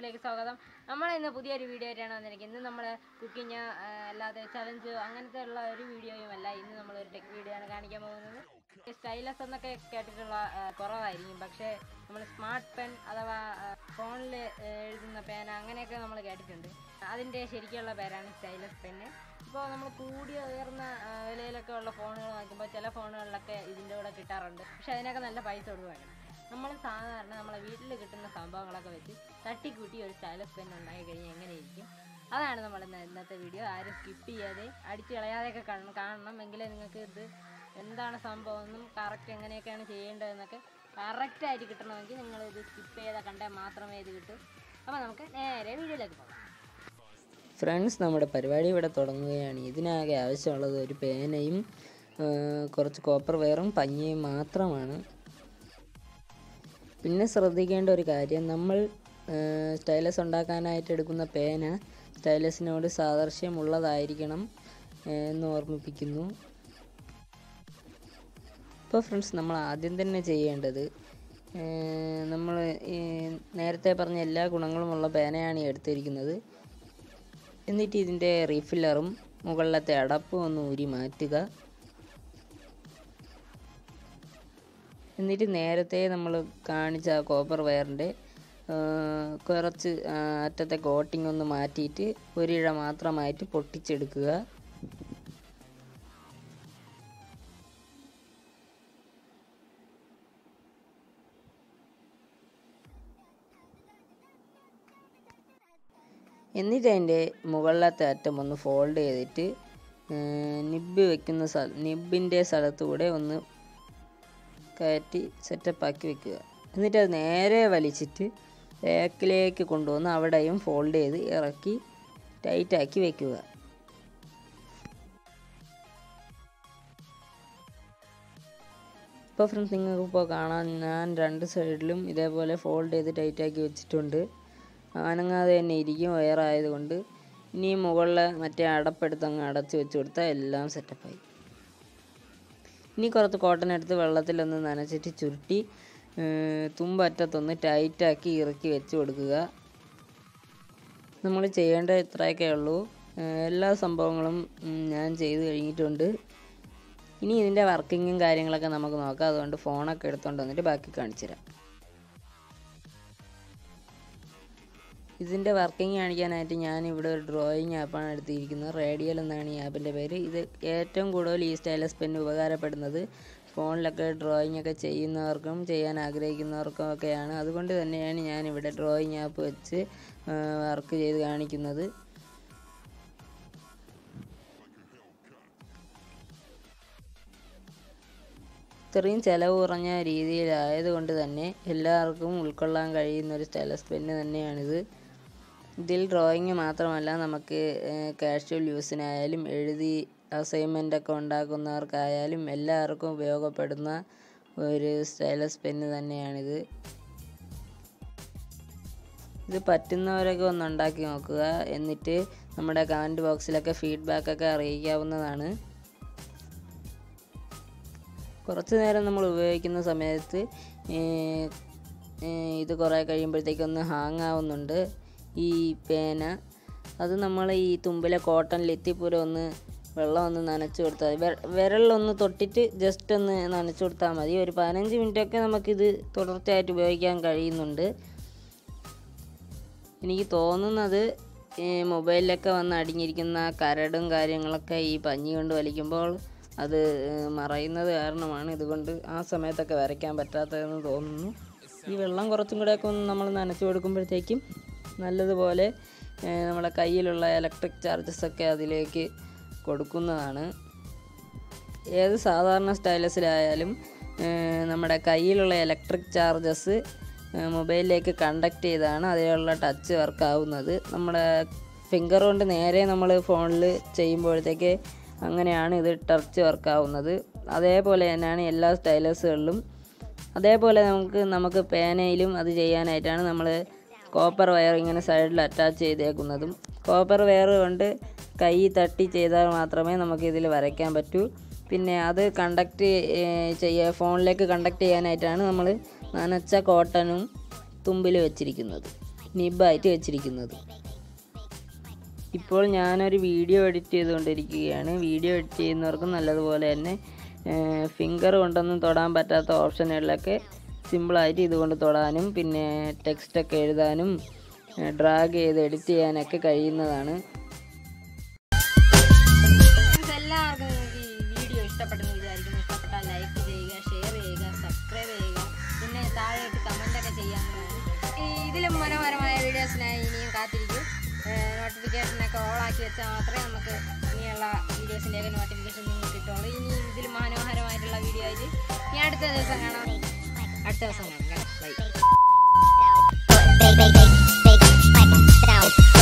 വ്ളോഗ്സിലേക്ക് സ്വാഗതം നമ്മൾ ഇന്ന് പുതിയൊരു വീഡിയോ ആയിട്ടാണ് വന്നിരിക്കുന്നത് ഇന്ന് നമ്മൾ കുക്കിങ് അല്ലാതെ ചലഞ്ച് അങ്ങനത്തെ ഉള്ള ഒരു വീഡിയോയുമല്ല ഇന്ന് നമ്മൾ ഒരു ടെക് വീഡിയോ ആണ് കാണിക്കാൻ പോകുന്നത് സ്റ്റൈലസ് എന്നൊക്കെ കേട്ടിട്ടുള്ള ആ, കുറവായിരിക്കും പക്ഷേ നമ്മൾ സ്മാർട്ട് പെൻ അഥവാ ഫോണിൽ എഴുതുന്ന പേന അങ്ങനെയൊക്കെ നമ്മൾ കേട്ടിട്ടുണ്ട് അതിൻ്റെ ശരിക്കുള്ള പേരാണ് സ്റ്റൈലസ് പെന്ന് ഇപ്പോൾ നമ്മൾ കൂടിയ ഉയർന്ന ആ, വിലയിലൊക്കെ ഉള്ള ഫോണുകൾ വാങ്ങിക്കുമ്പോൾ ചില ഫോണുകളിലൊക്കെ ഇതിൻ്റെ കൂടെ കിട്ടാറുണ്ട് പക്ഷെ അതിനൊക്കെ നല്ല പൈസ കൊടുത്ത് വേണം നമ്മൾ സാധാരണ നമ്മളെ വീട്ടിൽ കിട്ടുന്ന സംഭവങ്ങളൊക്കെ വെച്ച് തട്ടിക്കൂട്ടി ഒരു സ്റ്റൈലസ് പെൻ ഉണ്ടാക്കി കഴിഞ്ഞാൽ എങ്ങനെയിരിക്കും അതാണ് നമ്മൾ ഇന്ന് ഇന്നത്തെ വീഡിയോ ആരും സ്കിപ്പ് ചെയ്യാതെ അടിച്ച് കളയാതെയൊക്കെ കാണണം കാണണം എങ്കിലേ നിങ്ങൾക്ക് ഇത് എന്താണ് സംഭവം എന്നും കറക്റ്റ് എങ്ങനെയൊക്കെയാണ് ചെയ്യേണ്ടതെന്നൊക്കെ കറക്റ്റായിട്ട് കിട്ടണമെങ്കിൽ നിങ്ങൾ ഇത് സ്കിപ്പ് ചെയ്താൽ കണ്ടാൽ മാത്രമേ ഇത് കിട്ടൂ അപ്പോൾ നമുക്ക് നേരെ വീഡിയോയിലേക്ക് പോകാം ഫ്രണ്ട്സ് നമ്മുടെ പരിപാടി ഇവിടെ തുടങ്ങുകയാണ് ഇതിനാകെ ആവശ്യമുള്ളത് ഒരു പേനയും ആ, കുറച്ച് കോപ്പർ വയറും പഞ്ഞിയും മാത്രമാണ് പിന്നെ ശ്രദ്ധിക്കേണ്ട ഒരു കാര്യം നമ്മൾ സ്റ്റൈലസ് ഉണ്ടാക്കാനായിട്ട് എടുക്കുന്ന പേന സ്റ്റൈലസിനോട് സാദൃശ്യമുള്ളതായിരിക്കണം ആ, എന്ന് ഓർമ്മിപ്പിക്കുന്നു ഇപ്പോൾ ഫ്രണ്ട്സ് നമ്മൾ ആദ്യം തന്നെ ചെയ്യേണ്ടത് നമ്മൾ നേരത്തെ പറഞ്ഞ എല്ലാ ഗുണങ്ങളുമുള്ള പേനയാണ് ഈ എടുത്തിരിക്കുന്നത് എന്നിട്ട് ഇതിൻ്റെ റീഫില്ലറും മുകളിലത്തെ അടപ്പും ഒന്ന് ഊരി മാറ്റുക എന്നിട്ട് നേരത്തെ നമ്മൾ കാണിച്ച ആ കോപ്പർ വയറിൻ്റെ കുറച്ച് ആ, അറ്റത്തെ കോട്ടിംഗ് ഒന്ന് മാറ്റിയിട്ട് ഒരിഴ മാത്രമായിട്ട് പൊട്ടിച്ചെടുക്കുക എന്നിട്ട് അതിൻ്റെ മുകളിലത്തെ അറ്റം ഒന്ന് ഫോൾഡ് ചെയ്തിട്ട് നിബ് വെക്കുന്ന സ്ഥല നിബിൻ്റെ സ്ഥലത്തൂടെ ഒന്ന് കയറ്റി സെറ്റപ്പാക്കി വെക്കുക എന്നിട്ട് അത് നേരെ വലിച്ചിട്ട് ബാക്കിലേക്ക് കൊണ്ടുവന്ന് അവിടെയും ഫോൾഡ് ചെയ്ത് ഇറക്കി ടൈറ്റാക്കി വെക്കുക ഇപ്പോൾ ഫ്രണ്ട്സ് നിങ്ങൾക്ക് ഇപ്പോൾ കാണാൻ ഞാൻ രണ്ട് സൈഡിലും ഇതേപോലെ ഫോൾഡ് ചെയ്ത് ടൈറ്റാക്കി വെച്ചിട്ടുണ്ട് അനങ്ങാതെ തന്നെ ഇരിക്കും വയറായതുകൊണ്ട് ഇനി മുകളിൽ മറ്റേ അടപ്പെടുത്ത് അങ്ങ് അടച്ച് വെച്ച് കൊടുത്താൽ എല്ലാം സെറ്റപ്പായി ഇനി കുറച്ച് കോട്ടൺ എടുത്ത് വെള്ളത്തിലൊന്ന് നനച്ചിട്ട് ചുരുട്ടി ഏർ, തുമ്പറ്റത്തൊന്ന് ടൈറ്റാക്കി ഇറക്കി വെച്ച് കൊടുക്കുക നമ്മൾ ചെയ്യേണ്ട ഇത്രയൊക്കെ ഉള്ളൂ ഏർ, എല്ലാ സംഭവങ്ങളും ഉം, ഞാൻ ചെയ്ത് കഴിഞ്ഞിട്ടുണ്ട് ഇനി ഇതിൻ്റെ വർക്കിങ്ങും കാര്യങ്ങളൊക്കെ നമുക്ക് നോക്കാം അതുകൊണ്ട് ഫോണൊക്കെ എടുത്തുകൊണ്ട് വന്നിട്ട് ബാക്കി കാണിച്ചു തരാം ഇതിൻ്റെ വർക്കിംഗ് കാണിക്കാനായിട്ട് ഞാൻ ഇവിടെ ഒരു ഡ്രോയിങ് ആപ്പാണ് എടുത്തിരിക്കുന്നത് റേഡിയൽ എന്നാണ് ഈ ആപ്പിൻ്റെ പേര് ഇത് ഏറ്റവും കൂടുതൽ ഈ സ്റ്റൈലസ് പെൻ ഉപകാരപ്പെടുന്നത് ഫോണിലൊക്കെ ഡ്രോയിങ് ഒക്കെ ചെയ്യുന്നവർക്കും ചെയ്യാൻ ആഗ്രഹിക്കുന്നവർക്കും ഒക്കെയാണ് അതുകൊണ്ട് തന്നെയാണ് ഞാൻ ഇവിടെ ഡ്രോയിങ് ആപ്പ് വെച്ച് വർക്ക് ചെയ്ത് കാണിക്കുന്നത് ഇത്രയും ചിലവ് കുറഞ്ഞ രീതിയിലായതുകൊണ്ട് തന്നെ എല്ലാവർക്കും ഉൾക്കൊള്ളാൻ കഴിയുന്ന ഒരു സ്റ്റൈലസ് പെന്ന് തന്നെയാണിത് ഇതിൽ ഡ്രോയിങ് മാത്രമല്ല നമുക്ക് കാഷ്വൽ യൂസിനായാലും എഴുതി അസൈൻമെൻ്റ് ഒക്കെ ഉണ്ടാക്കുന്നവർക്കായാലും എല്ലാവർക്കും ഉപയോഗപ്പെടുന്ന ഒരു സ്റ്റൈലസ് പെന്ന് തന്നെയാണിത് ഇത് പറ്റുന്നവരൊക്കെ ഒന്ന് ഉണ്ടാക്കി നോക്കുക എന്നിട്ട് നമ്മുടെ കമൻറ്റ് ബോക്സിലൊക്കെ ഫീഡ്ബാക്കൊക്കെ അറിയിക്കാവുന്നതാണ് കുറച്ച് നേരം നമ്മൾ ഉപയോഗിക്കുന്ന സമയത്ത് ഏർ, ഏർ, ഇത് കുറേ കഴിയുമ്പോഴത്തേക്കൊന്ന് ഹാങ് ആവുന്നുണ്ട് ഈ പേന അത് നമ്മൾ ഈ തുമ്പിലെ കോട്ടൺ ലെത്തിപ്പൂരം ഒന്ന് വെള്ളം ഒന്ന് നനച്ചു കൊടുത്താൽ മതി വെ- വിരലിലൊന്ന് തൊട്ടിട്ട് ജസ്റ്റ് ഒന്ന് നനച്ചു കൊടുത്താൽ മതി ഒരു പതിനഞ്ച് മിനിറ്റൊക്കെ നമുക്കിത് തുടർച്ചയായിട്ട് ഉപയോഗിക്കാൻ കഴിയുന്നുണ്ട് എനിക്ക് തോന്നുന്നത് ഈ മൊബൈലിലൊക്കെ വന്ന് അടിഞ്ഞിരിക്കുന്ന കരടും കാര്യങ്ങളൊക്കെ ഈ പഞ്ഞി കൊണ്ട് വലിക്കുമ്പോൾ അത് ഏഹ്, മറയുന്നത് കാരണമാണ് ഇതുകൊണ്ട് ആ സമയത്തൊക്കെ വരയ്ക്കാൻ പറ്റാത്തതെന്ന് തോന്നുന്നു ഈ വെള്ളം കുറച്ചും കൂടെയൊക്കെ ഒന്ന് നമ്മൾ നനച്ചു കൊടുക്കുമ്പോഴത്തേക്കും നല്ലതുപോലെ ഏഹ്, നമ്മുടെ കയ്യിലുള്ള ഇലക്ട്രിക് ചാർജസ് ഒക്കെ അതിലേക്ക് കൊടുക്കുന്നതാണ് ഏത് സാധാരണ സ്റ്റൈലസിലായാലും ഏഹ്, നമ്മുടെ കയ്യിലുള്ള ഇലക്ട്രിക് ചാർജസ് മൊബൈലിലേക്ക് കണ്ടക്ട് ചെയ്താണ് അതിലുള്ള ടച്ച് വർക്ക് ആവുന്നത് നമ്മുടെ ഫിംഗർ കൊണ്ട് നേരെ നമ്മൾ ഫോണിൽ ചെയ്യുമ്പോഴത്തേക്ക് അങ്ങനെയാണ് ഇത് ടച്ച് വർക്ക് ആവുന്നത് അതേപോലെ തന്നെയാണ് എല്ലാ സ്റ്റൈലസുകളിലും അതേപോലെ നമുക്ക് നമുക്ക് പേനയിലും അത് ചെയ്യാനായിട്ടാണ് നമ്മൾ കോപ്പർ വയർ ഇങ്ങനെ സൈഡിൽ അറ്റാച്ച് ചെയ്തേക്കുന്നതും കോപ്പർ വയർ കൊണ്ട് കൈ തട്ടി ചെയ്താൽ മാത്രമേ നമുക്ക് ഇതിൽ വരയ്ക്കാൻ പറ്റൂ പിന്നെ അത് കണ്ടക്ട് ചെയ്യുക ഫോണിലേക്ക് കണ്ടക്ട് ചെയ്യാനായിട്ടാണ് നമ്മൾ നനച്ച കോട്ടനും തുമ്പിൽ വെച്ചിരിക്കുന്നത് നിബായിട്ട് വെച്ചിരിക്കുന്നത് ഇപ്പോൾ ഞാനൊരു വീഡിയോ എഡിറ്റ് ചെയ്തുകൊണ്ടിരിക്കുകയാണ് വീഡിയോ എഡിറ്റ് ചെയ്യുന്നവർക്ക് നല്ലതുപോലെ തന്നെ ഫിംഗർ കൊണ്ടൊന്നും തൊടാൻ പറ്റാത്ത ഓപ്ഷനുകളിലൊക്കെ സിമ്പിളായിട്ട് ഇതുകൊണ്ട് തൊടാനും പിന്നെ ടെക്സ്റ്റൊക്കെ എഴുതാനും ഡ്രാഗ് ചെയ്ത് എഡിറ്റ് ചെയ്യാനൊക്കെ കഴിയുന്നതാണ് Friends, എല്ലാവർക്കും ഈ വീഡിയോ ഇഷ്ടപ്പെട്ടെന്ന് വിചാരിക്കുന്നു ഇഷ്ടപ്പെട്ടാൽ ലൈക്ക് ചെയ്യുക ഷെയർ ചെയ്യുക സബ്സ്ക്രൈബ് ചെയ്യുക പിന്നെ താഴെയിട്ട് കമൻ്റ് ഒക്കെ ചെയ്യാവുന്നതാണ് ഈ ഇതിലും മനോഹരമായ വീഡിയോസിനായി ഇനിയും കാത്തിരിക്കും നോട്ടിഫിക്കേഷനൊക്കെ ഓളാക്കി വെച്ചാൽ മാത്രമേ നമുക്ക് ഇനിയുള്ള വീഡിയോസിൻ്റെയൊക്കെ നോട്ടിഫിക്കേഷൻ നിങ്ങൾക്ക് കിട്ടുള്ളൂ ഇനി ഇതിൽ മനോഹരമായിട്ടുള്ള വീഡിയോ ആയിട്ട് ഇനി അടുത്ത ദിവസം കാണാം അടുത്ത ദിവസം കാണാം bye Big, big, big, big, big, big, big, big, big,